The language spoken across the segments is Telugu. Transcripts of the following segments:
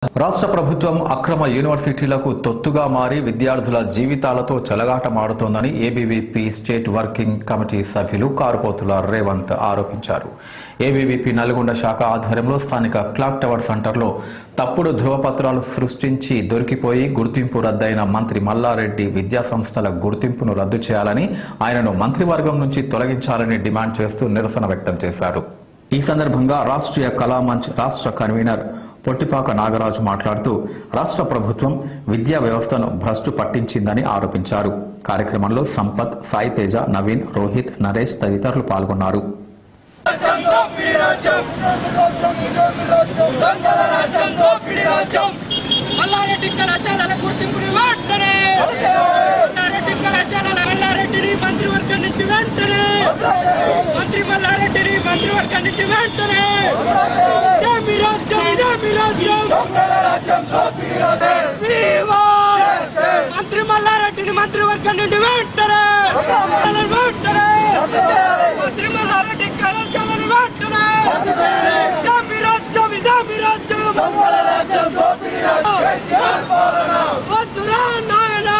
రాష్ట్ర ప్రభుత్వం అక్రమ యూనివర్సిటీలకు తొత్తుగా మారి విద్యార్థుల జీవితాలతో చెలగాటమాడుతోందని ఏబీవీపీ స్టేట్ వర్కింగ్ కమిటీ సభ్యులు కారుపోతుల రేవంత్ ఆరోపించారు ఏబీవీపీ నల్గొండ శాఖ ఆధ్వర్యంలో స్థానిక క్లాక్ టవర్ సెంటర్లో తప్పుడు ధృవపత్రాలు సృష్టించి దొరికిపోయి గుర్తింపు రద్దయిన మంత్రి మల్లారెడ్డి విద్యా సంస్థల గుర్తింపును రద్దు చేయాలని ఆయనను మంత్రివర్గం నుంచి తొలగించాలని డిమాండ్ చేస్తూ నిరసన వ్యక్తం చేశారు ఈ సందర్భంగా రాష్ట్రీయ కళామంచ్ రాష్ట్ర కన్వీనర్ పొట్టిపాక నాగరాజు మాట్లాడుతూ రాష్ట్ర ప్రభుత్వం విద్యా వ్యవస్థను భ్రష్టు పట్టించిందని ఆరోపించారు కార్యక్రమంలో సంపత్ సాయి తేజ నవీన్ రోహిత్ నరేష్ తదితరులు పాల్గొన్నారు మల్లారెడ్డి కళాశాలల గుర్తింపుని వెంటనే మల్లారెడ్డి కళాశాలల మల్లారెడ్డిని మంత్రివర్గం నుంచి వెంటనే మంత్రి మల్లారెడ్డిని మంత్రివర్గం నుంచి వెంటనే ఇదే మీ రాజ్యం ఇదే మీ రాజ్యం వివా! మంత్రి మల్లారెడ్డిని మంత్రివర్గం నుండి వెంటనే వెంటనే మంత్రి మల్లారెడ్డి కళాశాలను వెంటనే ఇదే మీ రాజ్యం ఇదే మీ రాజ్యం వద్దురా నాయనా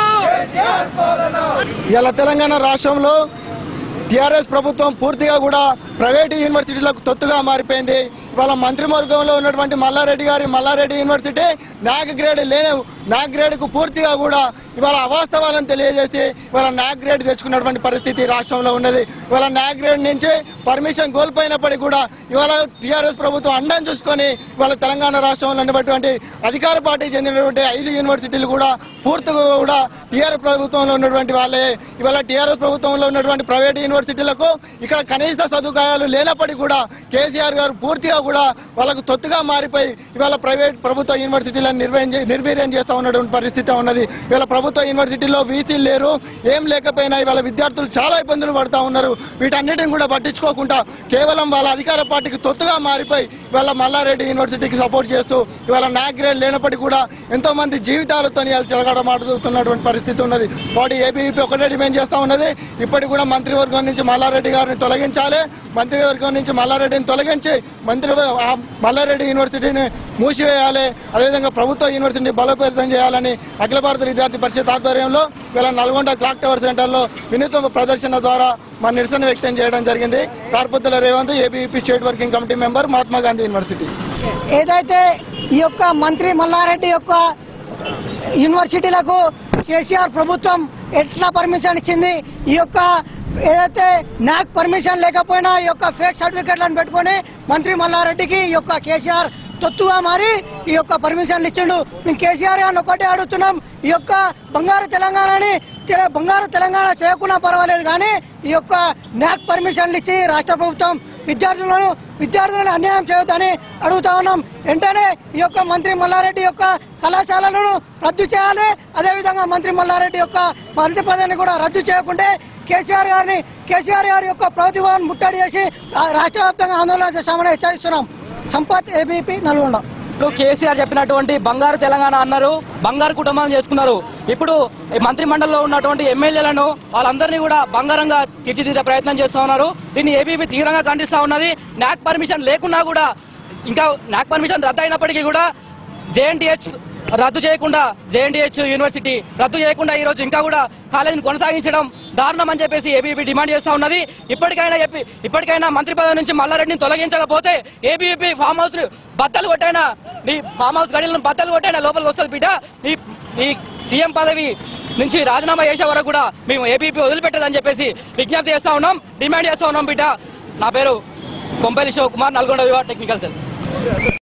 ఇలా తెలంగాణ రాష్ట్రంలో టీఆర్ఎస్ ప్రభుత్వం పూర్తిగా కూడా ప్రైవేటు యూనివర్సిటీలకు తొత్తుగా మారిపోయింది ఇవాళ మంత్రివర్గంలో ఉన్నటువంటి మల్లారెడ్డి గారి మల్లారెడ్డి యూనివర్సిటీ నాక్ గ్రేడ్ లేని నాక్ గ్రేడ్కు పూర్తిగా కూడా ఇవాళ అవాస్తవాలను తెలియజేసి ఇవాళ నాక్ గ్రేడ్ తెచ్చుకున్నటువంటి పరిస్థితి రాష్ట్రంలో ఉన్నది ఇవాళ నాక్ గ్రేడ్ నుంచి పర్మిషన్ కోల్పోయినప్పటికీ కూడా ఇవాళ టీఆర్ఎస్ ప్రభుత్వం అండం చూసుకొని ఇవాళ తెలంగాణ రాష్ట్రంలో ఉన్నటువంటి అధికార పార్టీకి చెందినటువంటి ఐదు యూనివర్సిటీలు కూడా పూర్తిగా కూడా టీఆర్ ప్రభుత్వంలో ఉన్నటువంటి వాళ్ళే ఇవాళ టీఆర్ఎస్ ప్రభుత్వంలో ఉన్నటువంటి ప్రైవేట్ యూనివర్సిటీలకు ఇక్కడ కనీస సదుపాయాలు లేనప్పటికీ కూడా కేసీఆర్ గారు పూర్తిగా కూడా వాళ్ళకు తొత్తుగా మారిపోయి ఇవాళ ప్రైవేట్ ప్రభుత్వ యూనివర్సిటీలను నిర్వహణ నిర్వీర్యం చేస్తా ఉన్నటువంటి పరిస్థితి ఉన్నది ఇవాళ ప్రభుత్వ యూనివర్సిటీలో వీసీలు లేరు ఏం లేకపోయినా ఇవాళ విద్యార్థులు చాలా ఇబ్బందులు పడతా ఉన్నారు వీటన్నిటిని కూడా పట్టించుకోకుండా కేవలం వాళ్ళ అధికార పార్టీకి తొత్తుగా మారిపోయి ఇవాళ మల్లారెడ్డి యూనివర్సిటీకి సపోర్ట్ చేస్తూ ఇవాళ నాక్ గ్రేడ్ లేనప్పటికీ కూడా ఎంతో మంది జీవితాలతో చెలగాటమాడుతున్నటువంటి పరిస్థితి ఉన్నది వాటి ఏబీవీపీ ఒకటే డిమాండ్ చేస్తా ఉన్నది ఇప్పటికి కూడా మంత్రివర్గం నుంచి మల్లారెడ్డి గారిని తొలగించాలి మంత్రివర్గం నుంచి మల్లారెడ్డిని తొలగించి మంత్రి ఆ మల్లారెడ్డి యూనివర్సిటీని మూసివేయాలి అదేవిధంగా ప్రభుత్వ యూనివర్సిటీని బలోపేతం చేయాలని అఖిల భారత విద్యార్థి పరిషత్ ఆధ్వర్యంలో వీళ్ళ నల్గొండ క్లాక్ టవర్ సెంటర్లో వినూత్న ప్రదర్శన ద్వారా మా నిరసన వ్యక్తం చేయడం జరిగింది Karpoddula Revanth ABVP state working committee member Mahatma Gandhi university ఏదైతే ఈ యొక్క మంత్రి మల్లారెడ్డి యొక్క యూనివర్సిటీలకు కేసీఆర్ ప్రభుత్వం ఎట్లా పర్మిషన్ ఇచ్చింది ఈ యొక్క ఏదైతే నాకు పర్మిషన్ లేకపోయినా ఈ యొక్క ఫేక్ సర్టిఫికెట్లను పెట్టుకొని మంత్రి మల్లారెడ్డికి ఈ యొక్క కేసీఆర్ తొత్తుగా మారి ఈ యొక్క పర్మిషన్లు ఇచ్చిండు మేము కేసీఆర్ గారిని ఒకటే అడుగుతున్నాం ఈ యొక్క బంగారు తెలంగాణని తెల- బంగారు తెలంగాణ చేయకున్నా పర్వాలేదు కానీ ఈ యొక్క నాక్ పర్మిషన్లు ఇచ్చి రాష్ట్ర ప్రభుత్వం విద్యార్థులను విద్యార్థులను అన్యాయం చేయొద్దని అడుగుతా ఉన్నాం వెంటనే ఈ యొక్క మంత్రి మల్లారెడ్డి యొక్క కళాశాలలను రద్దు చేయాలి అదేవిధంగా మంత్రి మల్లారెడ్డి యొక్క మంత్రి పదవిని కూడా రద్దు చేయకుంటే కేసీఆర్ గారిని కేసీఆర్ గారి యొక్క ప్రభుత్వాన్ని ముట్టడి చేసి రా- రాష్ట్ర వ్యాప్తంగా ఆందోళన చేశామని హెచ్చరిస్తున్నాం సంపత్ ఏబీపీ నల్గొండ ఇప్పుడు కేసీఆర్ చెప్పినటువంటి బంగారు తెలంగాణ అన్నారు బంగారు కుటుంబం చేసుకున్నారు ఇప్పుడు ఈ మంత్రి మండలిలో ఉన్నటువంటి ఎమ్మెల్యేలను వాళ్ళందరినీ కూడా బంగారంగా తీర్చిదిద్దే ప్రయత్నం చేస్తా ఉన్నారు దీన్ని ఏబీపీ తీవ్రంగా ఖండిస్తా ఉన్నది నాక్ పర్మిషన్ లేకున్నా కూడా ఇంకా నాక్ పర్మిషన్ రద్దు అయినప్పటికీ కూడా జేఎన్టీహెచ్ రద్దు చేయకుండా జేఎన్టీహెచ్ యూనివర్సిటీ రద్దు చేయకుండా ఈ రోజు ఇంకా కూడా కాలేజీని కొనసాగించడం దారుణం అని చెప్పేసి ఏబీవీపీ డిమాండ్ చేస్తా ఉన్నది ఇప్పటికైనా చెప్పి ఇప్పటికైనా మంత్రి పదవి నుంచి మల్లారెడ్డిని తొలగించకపోతే ఏబీవీపీ ఫామ్ హౌస్ బద్దలు కొట్టైనా నీ ఫామ్ హౌస్ గడిలను బద్దలు కొట్టైనా లోపలికి వస్తుంది బిడ్డ నీ నీ సీఎం పదవి నుంచి రాజీనామా చేసే వరకు కూడా మేము ఏబీపీ వదిలిపెట్టదని చెప్పేసి విజ్ఞప్తి చేస్తా ఉన్నాం డిమాండ్ చేస్తా ఉన్నాం బిడ్డ నా పేరు కొంపల్లి శివకుమార్ నల్గొండ వివా టెక్నికల్ సెల్